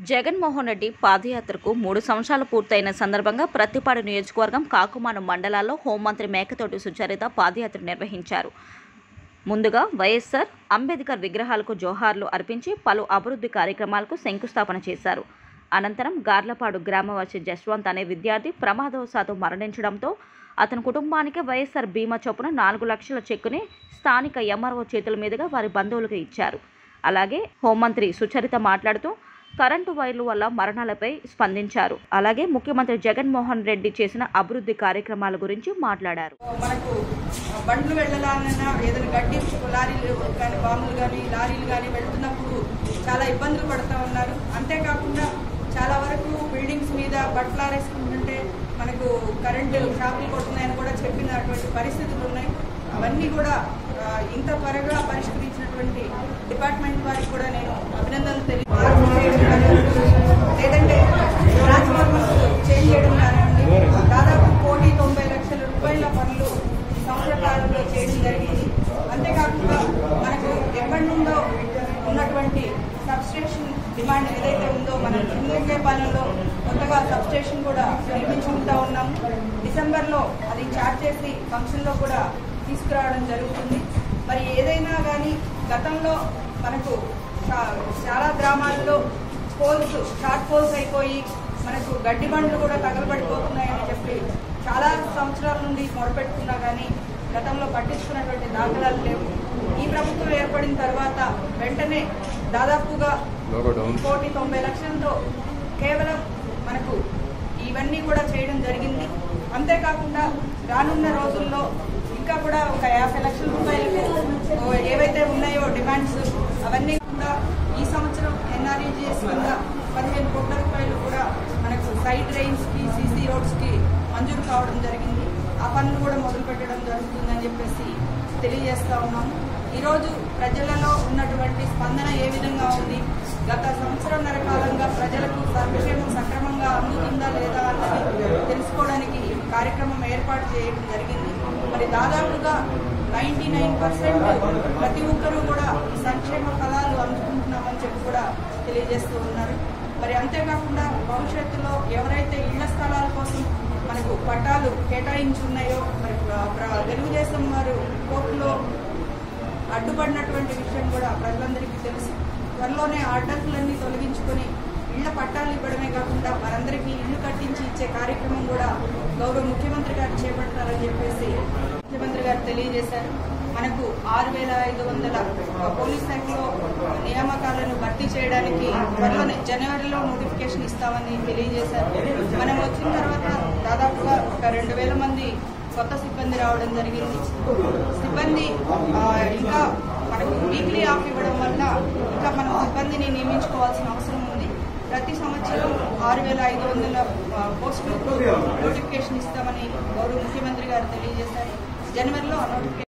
జగన్మోహన్ రెడ్డి పాదయాత్రకు మూడు సంవత్సరాలు పూర్తయిన సందర్భంగా ప్రత్తిపాడు నియోజకవర్గం కాకుమాను మండలాల్లో హోంమంత్రి మేకతోటి సుచరిత పాదయాత్ర నిర్వహించారు ముందుగా వైఎస్ఆర్ అంబేద్కర్ విగ్రహాలకు జోహార్లు అర్పించి పలు అభివృద్ధి కార్యక్రమాలకు శంకుస్థాపన చేశారు అనంతరం గార్లపాడు గ్రామవాసి జస్వంత్ అనే విద్యార్థి ప్రమాదవశాత్తు మరణించడంతో అతని కుటుంబానికి వైఎస్ఆర్ బీమా చొప్పున నాలుగు లక్షల చెక్కుని స్థానిక ఎంఆర్ఓ చేతుల మీదుగా వారి బంధువులకు ఇచ్చారు అలాగే హోంమంత్రి సుచరిత మాట్లాడుతూ కరెంటు వైర్లు వల్ల మరణాలపై స్పందించారు అలాగే ముఖ్యమంత్రి జగన్మోహన్ రెడ్డి చేసిన అభివృద్ధి కార్యక్రమాల గురించి మాట్లాడారు మనకు బండ్లు వెళ్ళాలన్నా ఏదైనా గడ్డి లారీలు కానీ బాంబులు కానీ లారీలు కానీ వెళ్తున్నప్పుడు చాలా ఇబ్బందులు పడుతూ ఉన్నారు అంతేకాకుండా చాలా వరకు బిల్డింగ్స్ మీద బట్టలు ఆరేసుకుంటుంటే మనకు కరెంటు షాపులు కొడుతున్నాయని కూడా చెప్పినటువంటి పరిస్థితులు ఉన్నాయి అవన్నీ కూడా ఆ, ఇంత త్వరగా పరిష్కరించినటువంటి డిపార్ట్మెంట్ వారికి కూడా నేను అభినందనలు తెలియజేయడం లేదంటే ట్రాన్స్ఫార్మర్స్ చేంజ్ చేయడం కానివ్వండి దాదాపు కోటి తొంభై లక్షల రూపాయల పనులు ఈ సంవత్సర కాలంలో చేయడం జరిగింది అంతేకాకుండా మనకు ఎప్పటి నుండో ఉన్నటువంటి సబ్స్టేషన్ డిమాండ్ ఏదైతే ఉందో మనం చింగపాలెంలో కొత్తగా సబ్స్టేషన్ కూడా నిర్మించుకుంటా ఉన్నాము డిసెంబర్లో అది చార్జ్ చేసి ఫంక్షన్లో కూడా తీసుకురావడం జరుగుతుంది మరి ఏదైనా కానీ గతంలో మనకు చా- చాలా గ్రామాల్లో పోల్స్ షార్ట్ పోల్స్ అయిపోయి మనకు గడ్డి బండ్లు కూడా తగలబడిపోతున్నాయని చెప్పి చాలా సంవత్సరాల నుండి మొరపెట్టుకున్నా కానీ గతంలో పట్టించుకున్నటువంటి దాఖలాలు లేవు ఈ ప్రభుత్వం ఏర్పడిన తర్వాత వెంటనే దాదాపుగా కోటి తొంభై లక్షలతో కేవలం మనకు ఇవన్నీ కూడా చేయడం జరిగింది అంతేకాకుండా రానున్న రోజుల్లో ఇంకా కూడా ఒక యాభై లక్షల రూపాయలకు ఓ ఏవైతే ఉన్నాయో డిమాండ్స్ అవన్నీ కూడా ఈ సంవత్సరం ఎన్ఆర్ఈజిఎస్ కింద పదిహేను కోట్ల రూపాయలు కూడా మనకు సైడ్ కి సీసీ రోడ్స్కి మంజూరు కావడం జరిగింది ఆ పనులు కూడా మొదలు పెట్టడం జరుగుతుందని చెప్పేసి తెలియజేస్తా ఉన్నాము ఈరోజు ప్రజలలో ఉన్నటువంటి స్పందన ఏ విధంగా ఉంది గత సంవత్సరంన్నర కాలంగా ప్రజలకు సంక్షేమం సక్రమంగా అందుతుందా లేదా అన్నది తెలుసుకోవడానికి ఈ కార్యక్రమం ఏర్పాటు చేయడం జరిగింది మరి దాదాపుగా నైంటీ నైన్ పర్సెంట్ ప్రతి ఒక్కరూ కూడా ఈ సంక్షేమ ఫలాలు అందుకుంటున్నామని చెప్పి కూడా తెలియజేస్తూ ఉన్నారు మరి అంతేకాకుండా భవిష్యత్తులో ఎవరైతే ఇళ్ల స్థలాల కోసం మనకు పట్టాలు కేటాయించి ఉన్నాయో మరి ప్ర- ప్ర- తెలుగుదేశం వారు కోర్టులో అడ్డుపడినటువంటి విషయం కూడా ప్రజలందరికీ తెలుసు త్వరలోనే ఆ అడ్డంకులన్నీ తొలగించుకొని ఇళ్ల పట్టాలు ఇవ్వడమే కాకుండా వారందరికీ ఇల్లు కట్టించి ఇచ్చే కార్యక్రమం కూడా గౌరవ ముఖ్యమంత్రి గారు చేపడతారని చెప్పేసి ముఖ్యమంత్రి గారు తెలియజేశారు మనకు ఆరు వేల ఐదు వందల పోలీస్ శాఖలో నియామకాలను భర్తీ చేయడానికి త్వరలోనే జనవరిలో నోటిఫికేషన్ ఇస్తామని తెలియజేశారు మనం వచ్చిన తర్వాత దాదాపుగా ఒక రెండు వేల మంది కొత్త సిబ్బంది రావడం జరిగింది సిబ్బంది ఆ, ఇంకా మనకు వీక్లీ ఆఫ్ ఇవ్వడం వల్ల ఇంకా మనం సిబ్బందిని నియమించుకోవాల్సిన అవసరం ఉంది ప్రతి సంవత్సరం ఆరు వేల ఐదు వందల ఆ, పోస్టులకు నోటిఫికేషన్ ఇస్తామని గౌరవ ముఖ్యమంత్రి గారు తెలియజేశారు జనవరిలో ఆ నోటిఫికేషన్